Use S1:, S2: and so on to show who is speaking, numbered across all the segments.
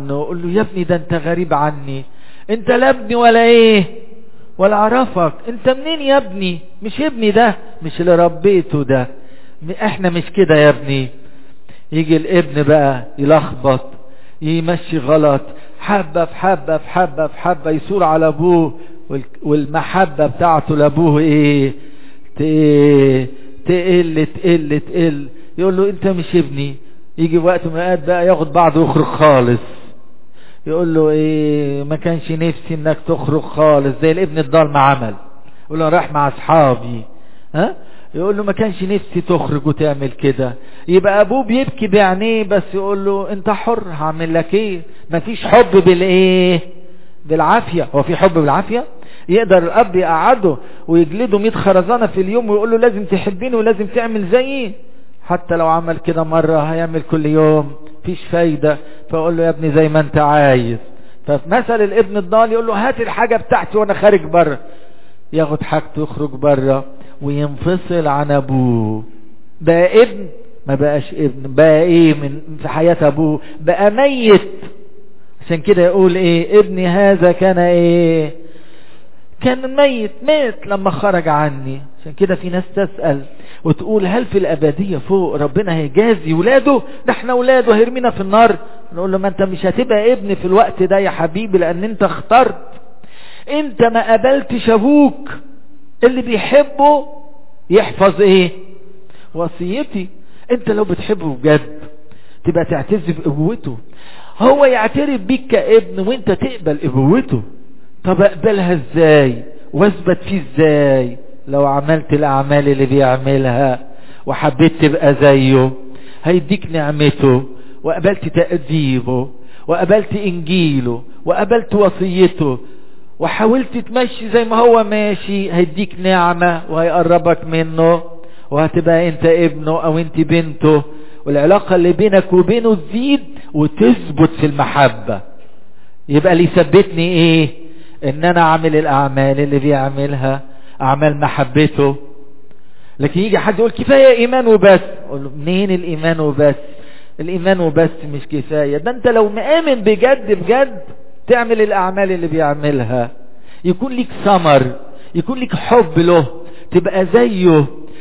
S1: عنه يقول له يا ابني ده انت غريب عني انت لا ابني ولا ايه ولا اعرفك انت منين يا ابني مش ابني ده مش اللي ربيته ده احنا مش كده يا ابني يجي الابن بقى يلخبط يمشي غلط حبة في حبة في حبة في حبة يثور على ابوه والمحبة بتاعته لابوه ايه تقل تقل تقل يقول له انت مش ابني يجي وقت ما قاعد بقى ياخد بعضه ويخرج خالص يقول له ايه ما كانش نفسي انك تخرج خالص زي الابن الضال ما عمل يقول له راح مع اصحابي ها يقول له ما كانش نفسي تخرج وتعمل كده يبقى ابوه بيبكي بعينيه بس يقول له انت حر هعمل لك ايه مفيش حب بالايه بالعافيه هو في حب بالعافيه يقدر الاب يقعده ويجلده 100 خرزانه في اليوم ويقول له لازم تحبيني ولازم تعمل زيي حتى لو عمل كده مره هيعمل كل يوم مفيش فايده فاقول له يا ابني زي ما انت عايز فمثل الابن الضال يقول له هات الحاجه بتاعتي وانا خارج بره ياخد حاجته يخرج بره وينفصل عن ابوه بقى ابن ما بقاش ابن بقى ايه من في حياة ابوه بقى ميت عشان كده يقول ايه ابني هذا كان ايه كان ميت مات لما خرج عني عشان كده في ناس تسأل وتقول هل في الأبدية فوق ربنا هيجازي ولاده ده احنا ولاده هيرمينا في النار نقول له ما انت مش هتبقى ابن في الوقت ده يا حبيبي لان انت اخترت انت ما قبلتش ابوك اللي بيحبه يحفظ ايه وصيتي انت لو بتحبه بجد تبقى تعتز بابوته هو يعترف بيك كابن وانت تقبل ابوته طب اقبلها ازاي واثبت فيه ازاي لو عملت الاعمال اللي بيعملها وحبيت تبقى زيه هيديك نعمته وقبلت تأديبه وقبلت انجيله وقبلت وصيته وحاولت تمشي زي ما هو ماشي هيديك نعمة وهيقربك منه وهتبقى انت ابنه او انت بنته والعلاقة اللي بينك وبينه تزيد وتثبت في المحبة يبقى اللي يثبتني ايه ان انا اعمل الاعمال اللي بيعملها اعمال محبته لكن يجي حد يقول كفاية ايمان وبس اقول له منين الايمان وبس الايمان وبس مش كفاية ده انت لو مآمن بجد بجد تعمل الاعمال اللي بيعملها يكون ليك ثمر يكون ليك حب له تبقى زيه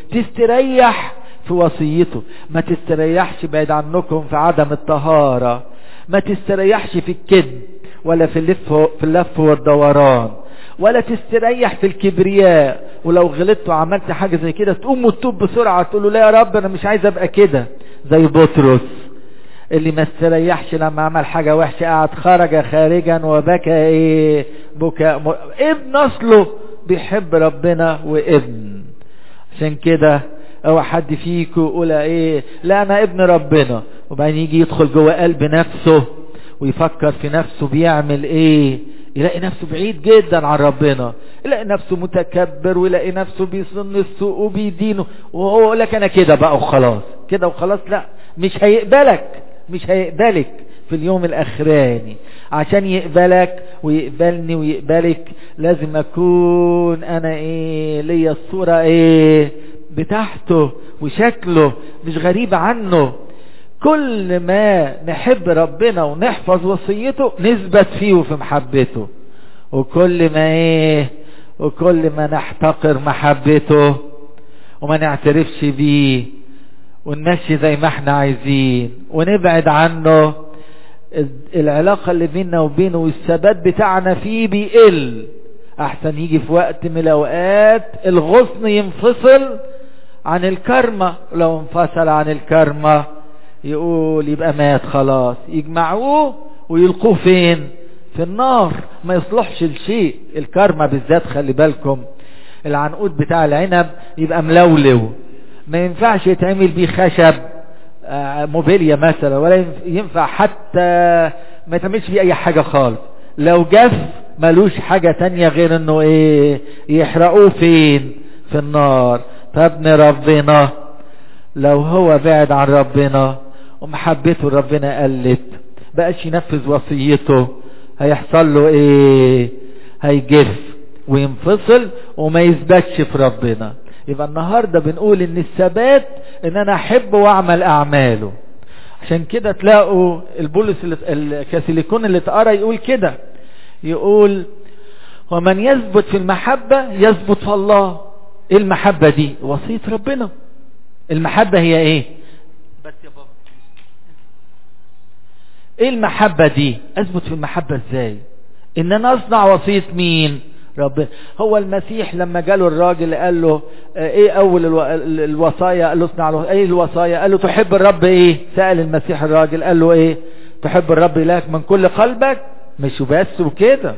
S1: تستريح في وصيته ما تستريحش بعيد عنكم في عدم الطهارة ما تستريحش في الكذب ولا في اللف في اللف والدوران ولا تستريح في الكبرياء ولو غلطت وعملت حاجة زي كده تقوم وتتوب بسرعة تقول له لا يا رب انا مش عايز ابقى كده زي بطرس اللي ما استريحش لما عمل حاجة وحشة قعد خرج خارجا وبكى ايه بكاء م... ابن اصله بيحب ربنا وابن عشان كده او حد فيكم يقول ايه لا انا ابن ربنا وبعدين يجي يدخل جوه قلب نفسه ويفكر في نفسه بيعمل ايه يلاقي نفسه بعيد جدا عن ربنا يلاقي نفسه متكبر ويلاقي نفسه بيصن السوق وبيدينه وهو يقول لك انا كده بقى وخلاص كده وخلاص لا مش هيقبلك مش هيقبلك في اليوم الاخراني عشان يقبلك ويقبلني ويقبلك لازم اكون انا ايه ليا الصورة ايه بتاعته وشكله مش غريب عنه كل ما نحب ربنا ونحفظ وصيته نثبت فيه وفي محبته وكل ما ايه وكل ما نحتقر محبته وما نعترفش بيه ونمشي زي ما احنا عايزين ونبعد عنه العلاقة اللي بيننا وبينه والثبات بتاعنا فيه بيقل احسن يجي في وقت من الاوقات الغصن ينفصل عن الكرمة لو انفصل عن الكرمة يقول يبقى مات خلاص يجمعوه ويلقوه فين في النار ما يصلحش لشيء الكرمة بالذات خلي بالكم العنقود بتاع العنب يبقى ملولو ما ينفعش يتعمل بيه خشب موبيليا مثلا ولا ينفع حتى ما يتعملش بيه اي حاجة خالص لو جف ملوش حاجة تانية غير انه ايه يحرقوه فين في النار فابن ربنا لو هو بعد عن ربنا ومحبته ربنا قلت بقاش ينفذ وصيته هيحصل له ايه هيجف وينفصل وما يثبتش في ربنا يبقى النهاردة بنقول ان الثبات ان انا احب واعمل اعماله عشان كده تلاقوا البولس الكاثوليكون اللي اتقرا يقول كده يقول ومن يثبت في المحبة يثبت في الله ايه المحبة دي وصية ربنا المحبة هي ايه بس يا بابا ايه المحبة دي اثبت في المحبة ازاي ان انا اصنع وصية مين ربنا هو المسيح لما جاله الراجل قال له ايه اول الو... الوصايا قال له اصنع له ايه الوصايا قال له تحب الرب ايه سأل المسيح الراجل قال له ايه تحب الرب إلهك من كل قلبك مش بس وكده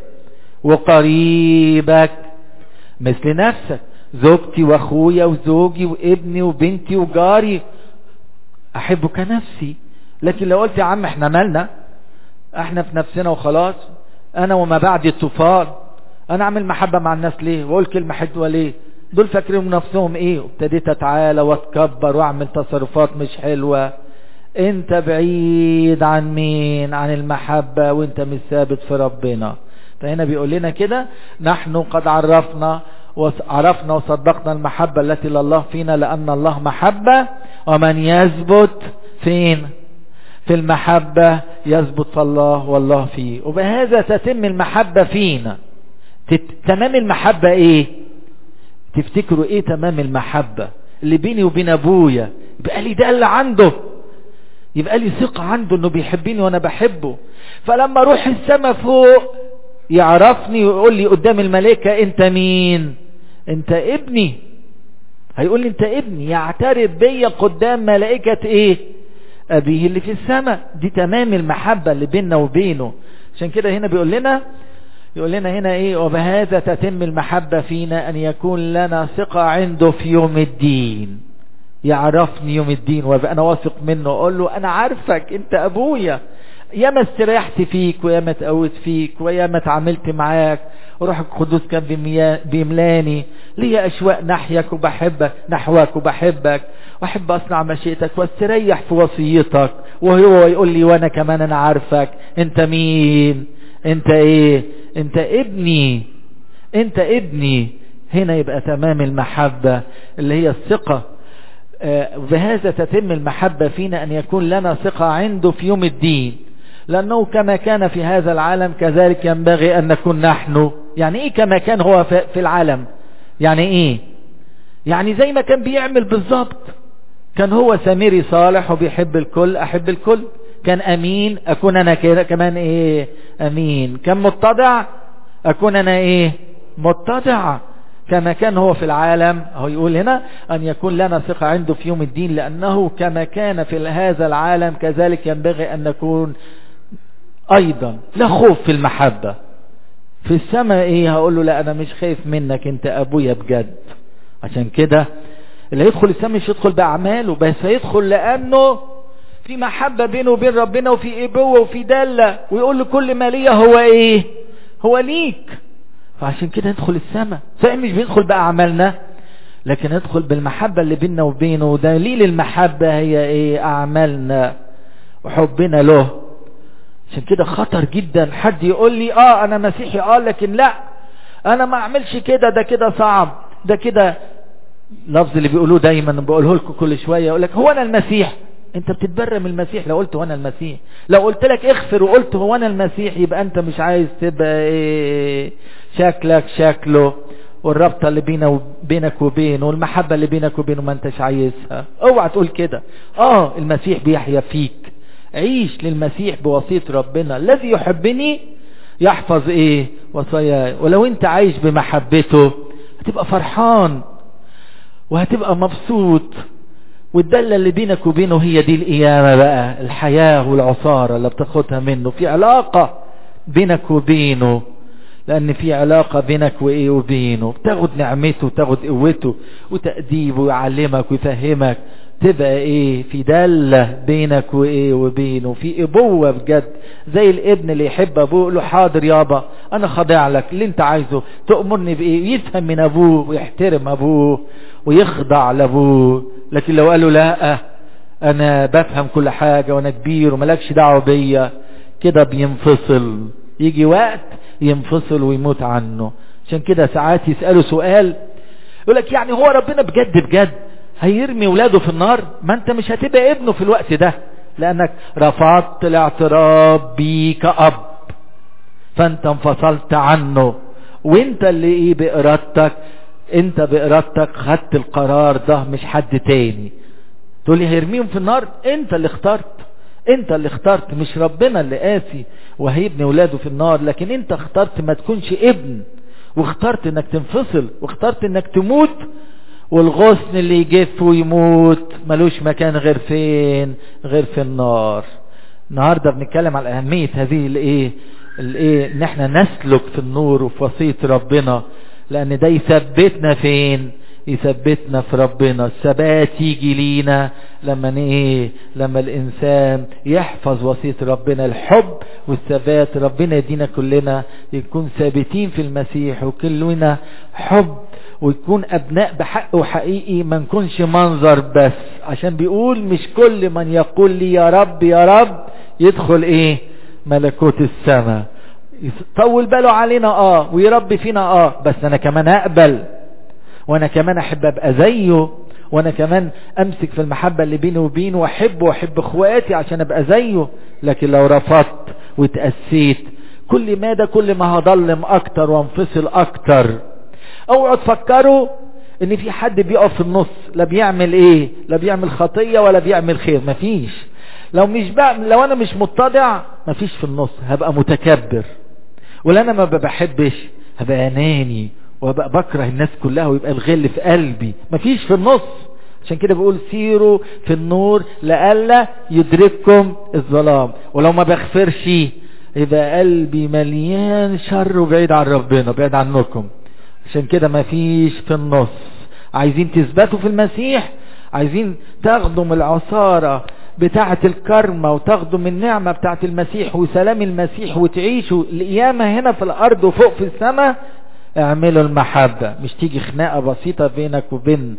S1: وقريبك مثل نفسك زوجتي واخويا وزوجي وابني وبنتي وجاري احبه كنفسي لكن لو قلت يا عم احنا مالنا احنا في نفسنا وخلاص انا وما بعد الطوفان انا اعمل محبة مع الناس ليه واقول كلمة حلوة ليه دول فاكرين نفسهم ايه وابتديت اتعالى واتكبر واعمل تصرفات مش حلوة انت بعيد عن مين عن المحبة وانت مش ثابت في ربنا فهنا بيقول لنا كده نحن قد عرفنا وعرفنا وصدقنا المحبة التي لله فينا لأن الله محبة ومن يثبت فين في المحبة يثبت في الله والله فيه وبهذا تتم المحبة فينا تمام المحبة ايه تفتكروا ايه تمام المحبة اللي بيني وبين ابويا يبقى لي ده اللي عنده يبقى لي ثقة عنده انه بيحبني وانا بحبه فلما اروح السما فوق يعرفني ويقول لي قدام الملائكة انت مين انت ابني هيقول لي انت ابني يعترف بيا قدام ملائكة ايه ابيه اللي في السماء دي تمام المحبة اللي بيننا وبينه عشان كده هنا بيقول لنا يقول لنا هنا ايه وبهذا تتم المحبة فينا ان يكون لنا ثقة عنده في يوم الدين يعرفني يوم الدين وابقى انا واثق منه اقول له انا عارفك انت ابويا ياما استريحت فيك وياما اتقوت فيك وياما اتعاملت معاك وروح القدوس كان بيملاني ليا اشواق ناحيك وبحبك نحوك وبحبك واحب اصنع مشيئتك واستريح في وصيتك وهو يقول لي وانا كمان انا عارفك انت مين انت ايه انت ابني انت ابني هنا يبقى تمام المحبة اللي هي الثقة بهذا تتم المحبة فينا أن يكون لنا ثقة عنده في يوم الدين لأنه كما كان في هذا العالم كذلك ينبغي أن نكون نحن يعني إيه كما كان هو في العالم يعني إيه يعني زي ما كان بيعمل بالظبط كان هو سميري صالح وبيحب الكل أحب الكل كان أمين أكون أنا كده كمان إيه أمين كان متضع أكون أنا إيه متضع كما كان هو في العالم هو يقول هنا أن يكون لنا ثقة عنده في يوم الدين لأنه كما كان في هذا العالم كذلك ينبغي أن نكون أيضا لا خوف في المحبة في السماء إيه هقول له لا أنا مش خايف منك أنت أبويا بجد عشان كده اللي يدخل السماء مش يدخل بأعماله بس هيدخل لأنه في محبة بينه وبين ربنا وفي إبوة وفي دلة ويقول له كل ما ليا هو إيه هو ليك فعشان كده ندخل السماء صحيح مش بندخل بأعمالنا لكن ندخل بالمحبة اللي بيننا وبينه دليل المحبة هي ايه أعمالنا وحبنا له عشان كده خطر جدا حد يقول لي اه انا مسيحي اه لكن لا انا ما اعملش كده ده كده صعب ده كده لفظ اللي بيقولوه دايما بقوله لكم كل شوية يقول لك هو انا المسيح انت بتتبرى من المسيح لو قلت هو انا المسيح لو قلت لك اغفر وقلت هو انا المسيح يبقى انت مش عايز تبقى ايه شكلك شكله والرابطة اللي بينا وبينك وبينه والمحبة اللي بينك وبينه ما انتش عايزها اوعى تقول كده اه المسيح بيحيا فيك عيش للمسيح بوصية ربنا الذي يحبني يحفظ ايه وصاياي ولو انت عايش بمحبته هتبقى فرحان وهتبقى مبسوط والدالة اللي بينك وبينه هي دي القيامة بقى الحياة والعصارة اللي بتاخدها منه في علاقة بينك وبينه لأن في علاقة بينك وإيه وبينه بتاخد نعمته وتاخد قوته وتأديبه ويعلمك ويفهمك تبقى إيه في دالة بينك وإيه وبينه في أبوة بجد زي الابن اللي يحب أبوه يقول له حاضر يابا أنا خاضع لك اللي أنت عايزه تأمرني بإيه يفهم من أبوه ويحترم أبوه ويخضع لأبوه لكن لو قال له لا أنا بفهم كل حاجة وأنا كبير وملكش دعوة بيا كده بينفصل يجي وقت ينفصل ويموت عنه عشان كده ساعات يسأله سؤال يقول لك يعني هو ربنا بجد بجد هيرمي ولاده في النار ما انت مش هتبقى ابنه في الوقت ده لانك رفضت الاعتراف بيه كأب فانت انفصلت عنه وانت اللي ايه بارادتك انت بارادتك خدت القرار ده مش حد تاني تقول لي هيرميهم في النار انت اللي اخترت انت اللي اخترت مش ربنا اللي قاسي وهيبني ولاده في النار لكن انت اخترت ما تكونش ابن واخترت انك تنفصل واخترت انك تموت والغصن اللي يجف ويموت ملوش مكان غير فين غير في النار النهاردة بنتكلم على اهمية هذه الايه الايه ان احنا نسلك في النور وفي وصية ربنا لان ده يثبتنا فين يثبتنا في ربنا الثبات يجي لينا لما ايه لما الانسان يحفظ وصية ربنا الحب والثبات ربنا يدينا كلنا يكون ثابتين في المسيح وكلنا حب ويكون ابناء بحق وحقيقي ما نكونش منظر بس عشان بيقول مش كل من يقول لي يا رب يا رب يدخل ايه ملكوت السماء يطول باله علينا اه ويربي فينا اه بس انا كمان اقبل وانا كمان احب ابقى زيه وانا كمان امسك في المحبة اللي بيني وبينه واحبه واحب اخواتي عشان ابقى زيه لكن لو رفضت وتأسيت كل ما ده كل ما هضلم اكتر وانفصل اكتر اوعوا تفكروا ان في حد بيقف في النص لا بيعمل ايه لا بيعمل خطية ولا بيعمل خير مفيش لو مش بقى لو انا مش متضع مفيش في النص هبقى متكبر ولا انا ما بحبش هبقى اناني وابقى بكره الناس كلها ويبقى الغل في قلبي مفيش في النص عشان كده بقول سيروا في النور لألا يدرككم الظلام ولو ما بغفرش يبقى قلبي مليان شر وبعيد عن ربنا بعيد عنكم عشان كده مفيش في النص عايزين تثبتوا في المسيح عايزين تاخدوا من العصارة بتاعة الكرمة وتاخدوا من النعمة بتاعة المسيح وسلام المسيح وتعيشوا القيامة هنا في الأرض وفوق في السماء اعملوا المحبة مش تيجي خناقة بسيطة بينك وبين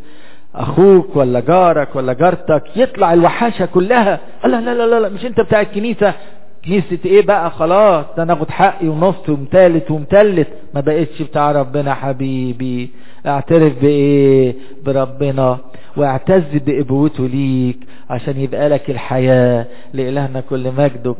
S1: اخوك ولا جارك ولا جارتك يطلع الوحاشة كلها لا لا لا لا مش انت بتاع الكنيسة كنيسة ايه بقى خلاص ده ناخد حقي ونص ومتالت ومتلت ما بقتش بتاع ربنا حبيبي اعترف بايه بربنا واعتز بابوته ليك عشان يبقى لك الحياة لإلهنا كل مجد